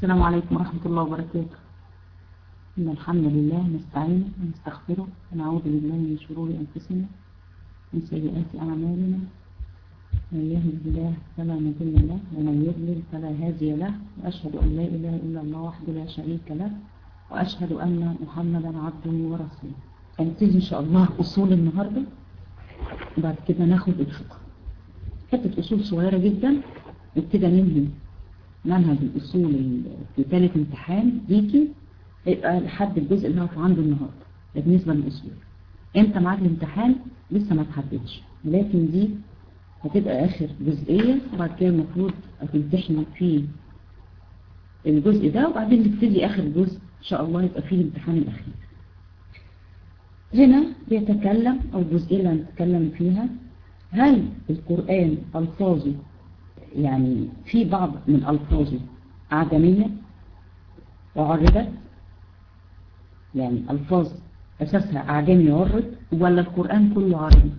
السلام عليكم ورحمة الله وبركاته إن الحمد لله نستعينه ونستغفره ونعوذ بالله من شرور أنفسنا من سيئات أعمالنا من يهد الله فلا مضل له ومن يضلل فلا هادي له وأشهد أن لا إله إلا الله وحده لا شريك له وأشهد أن محمدا عبده ورسوله هنبتدي إن شاء الله أصول النهاردة وبعد كده ناخد الفقه حتة أصول صغيرة جدا وابتدى ننهي منهج الأصول في ثالث امتحان ليكي يبقى لحد الجزء اللي هو عنده النهاردة ده بالنسبة للأصول امتى معاك الامتحان لسه ما تحددش لكن دي هتبقى آخر جزئية وبعد كده المفروض هتمتحني في الجزء ده وبعدين نبتدي آخر جزء إن شاء الله يبقى فيه الامتحان الأخير هنا بيتكلم أو الجزئية اللي هنتكلم فيها هل القرآن ألفاظه يعني في بعض من ألفاظه أعجمية وعربت يعني ألفاظ أساسها أعجمي وعرب ولا القرآن كله عربي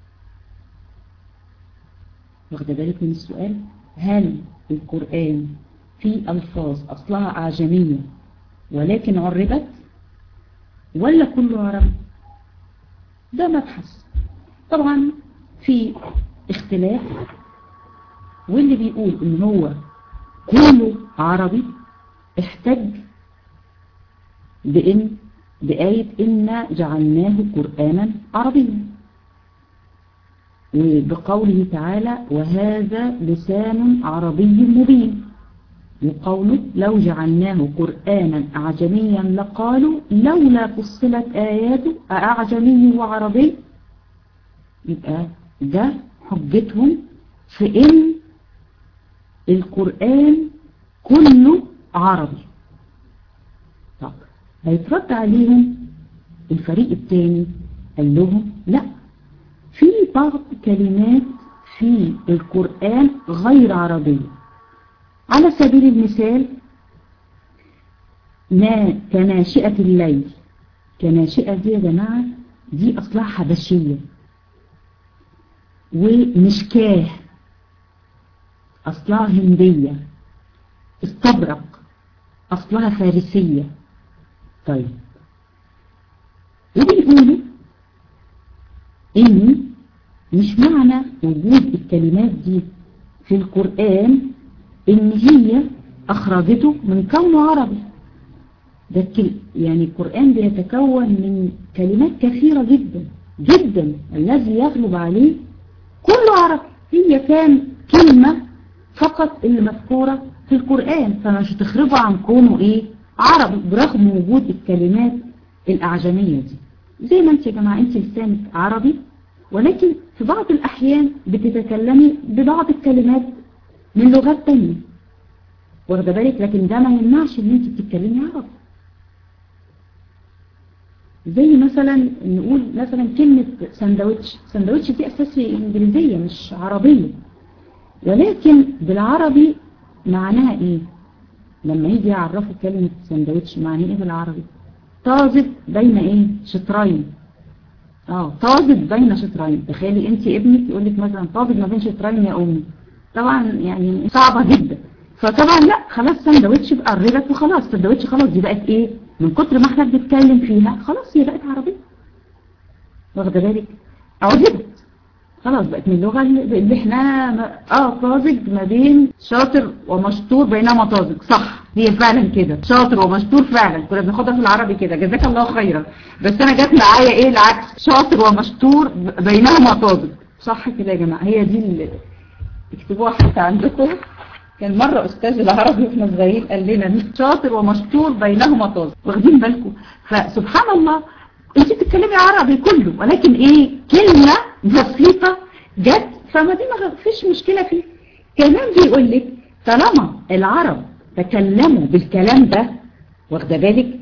واخد بالك من السؤال هل القرآن في ألفاظ أصلها أعجمية ولكن عربت ولا كله عربي ده مبحث طبعا في اختلاف واللي بيقول ان هو كله عربي احتج بإن بآية إنا جعلناه قرآنا عربيا وبقوله تعالى وهذا لسان عربي مبين وقوله لو جعلناه قرآنا أعجميا لقالوا لولا فصلت آياته أعجمي وعربي يبقى ده حجتهم في إن القرآن كله عربي طب هيترد عليهم الفريق الثاني قال لهم لا في بعض كلمات في القرآن غير عربية على سبيل المثال ما كناشئة الليل كناشئة دي يا جماعة دي أصلها حبشية ومشكاه أصلها هندية استبرق أصلها فارسية طيب وبيقولوا إن مش معنى وجود الكلمات دي في القرآن إن هي أخرجته من كونه عربي ده يعني القرآن بيتكون من كلمات كثيرة جدا جدا الذي يغلب عليه كله عربي هي كان كلمة فقط اللي مذكورة في القرآن فمش هتخرجوا عن كونه ايه عربي برغم وجود الكلمات الأعجمية دي زي ما انت يا جماعة انت لسانك عربي ولكن في بعض الأحيان بتتكلمي ببعض الكلمات من لغات تانية واخده بالك لكن ده ما يمنعش ان انت بتتكلمي عربي زي مثلا نقول مثلا كلمة سندوتش سندوتش دي أساسي إنجليزية مش عربية ولكن بالعربي معناها ايه لما يجي يعرفوا كلمة سندوتش معناها ايه بالعربي طازج بين ايه شطرين اه طازج بين شطرين تخيلي انت ابنك يقول لك مثلا طازج ما بين شطرين يا امي طبعا يعني صعبة جدا فطبعا لا خلاص سندوتش بقى قربت وخلاص سندوتش خلاص دي بقت ايه من كتر ما احنا بنتكلم فيها خلاص هي بقت عربية واخده بالك عجبت خلاص بقت من اللغة اللي احنا اه طازج ما بين شاطر ومشطور بينما طازج صح هي فعلا كده شاطر ومشطور فعلا كنا بناخدها في العربي كده جزاك الله خيرا بس انا جت معايا ايه العكس شاطر ومشطور بينهما طازج صح كده يا جماعة هي دي اللي اكتبوها حتى عندكم كان مرة استاذ العربي واحنا صغيرين قال لنا شاطر ومشطور بينهما طازج واخدين بالكم فسبحان الله انت بتتكلمي عربي كله ولكن ايه كلمة بسيطة جت فما دي ما فيش مشكلة فيه كمان بيقول لك طالما العرب تكلموا بالكلام ده واخده بالك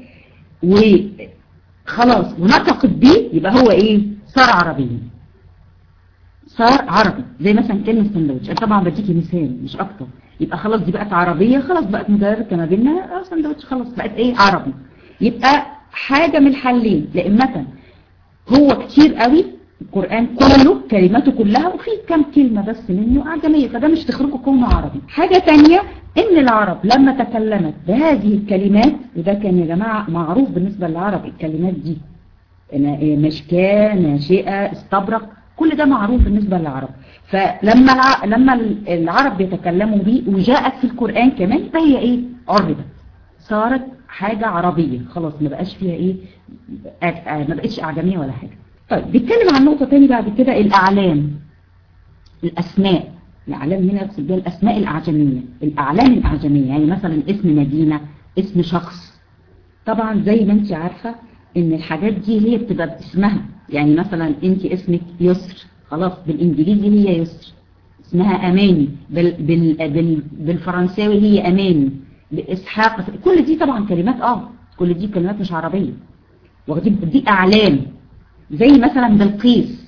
وخلاص ونطقت بيه يبقى هو ايه صار عربي صار عربي زي مثلا كلمة سندوتش انا طبعا بديكي مثال مش اكتر يبقى خلاص دي بقت عربية خلاص بقت متداركة ما بيننا اه سندوتش خلاص بقت ايه عربي يبقى حاجة من الحلين لإمتى هو كتير قوي القرآن كله كلماته كلها وفي كم كلمة بس منه أعجمية فده مش تخرجه كونه عربي حاجة تانية إن العرب لما تكلمت بهذه الكلمات وده كان يا جماعة معروف بالنسبة للعرب الكلمات دي مشكاة ناشئة استبرق كل ده معروف بالنسبة للعرب فلما لما العرب بيتكلموا بيه وجاءت في القرآن كمان فهي ايه عربت صارت حاجة عربية خلاص ما بقاش فيها ايه ما بقتش اعجمية ولا حاجة طيب بيتكلم عن نقطة تاني بعد كده الاعلام الاسماء الاعلام هنا يقصد بها الاسماء الاعجمية الاعلام الاعجمية يعني مثلا اسم مدينة اسم شخص طبعا زي ما انت عارفة ان الحاجات دي هي بتبقى باسمها يعني مثلا انت اسمك يسر خلاص بالانجليزي هي يسر اسمها اماني بال بال بال بالفرنساوي هي اماني باسحاق كل دي طبعا كلمات اه كل دي كلمات مش عربية واخدين دي اعلام زي مثلا بلقيس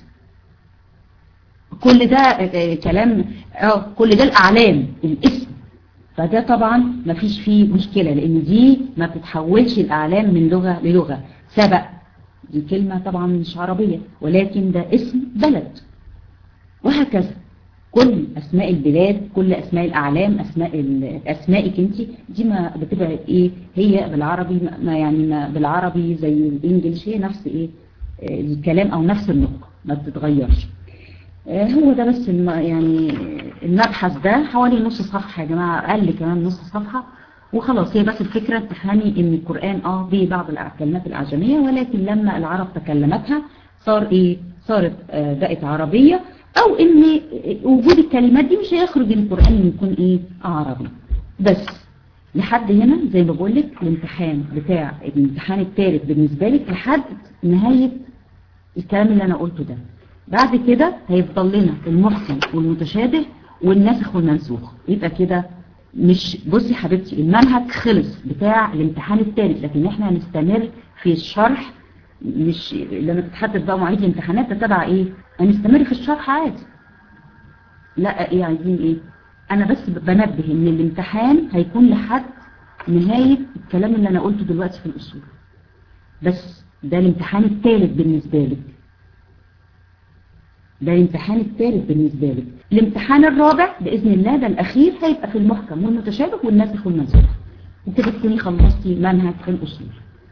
كل ده كلام اه كل ده الاعلام الاسم فده طبعا ما فيش فيه مشكلة لان دي ما بتتحولش الاعلام من لغة للغة سبق دي كلمة طبعا مش عربية ولكن ده اسم بلد وهكذا كل أسماء البلاد كل أسماء الأعلام أسماء أسمائك أنت دي ما بتبقى إيه هي بالعربي ما يعني ما بالعربي زي الإنجليش هي نفس إيه الكلام أو نفس النطق ما بتتغيرش هو ده بس يعني المبحث ده حوالي نص صفحة يا جماعة أقل كمان نص صفحة وخلاص هي بس الفكرة تفهمي ان القرآن اه به بعض الكلمات الأعجمية ولكن لما العرب تكلمتها صار ايه صارت آه بقت عربية او ان وجود الكلمات دي مش هيخرج القرآن يكون ايه عربي بس لحد هنا زي ما بقول لك الامتحان بتاع الامتحان الثالث بالنسبة لك لحد نهاية الكلام اللي انا قلته ده بعد كده هيفضل لنا المحكم والمتشابه والناسخ والمنسوخ يبقى كده مش بصي حبيبتي المنهج خلص بتاع الامتحان الثالث لكن احنا هنستمر في الشرح مش لما تتحدد بقى مواعيد الامتحانات ده تبع ايه هنستمر في الشرح عادي لا ايه عايزين ايه انا بس بنبه ان الامتحان هيكون لحد نهاية الكلام اللي انا قلته دلوقتي في الاصول بس ده الامتحان الثالث بالنسبة لك ده الامتحان الثالث بالنسبة لك الامتحان الرابع بإذن الله ده الأخير هيبقى في المحكم والمتشابه والناسخ والمنسوخ وكده تكوني خلصتي منهج في الأصول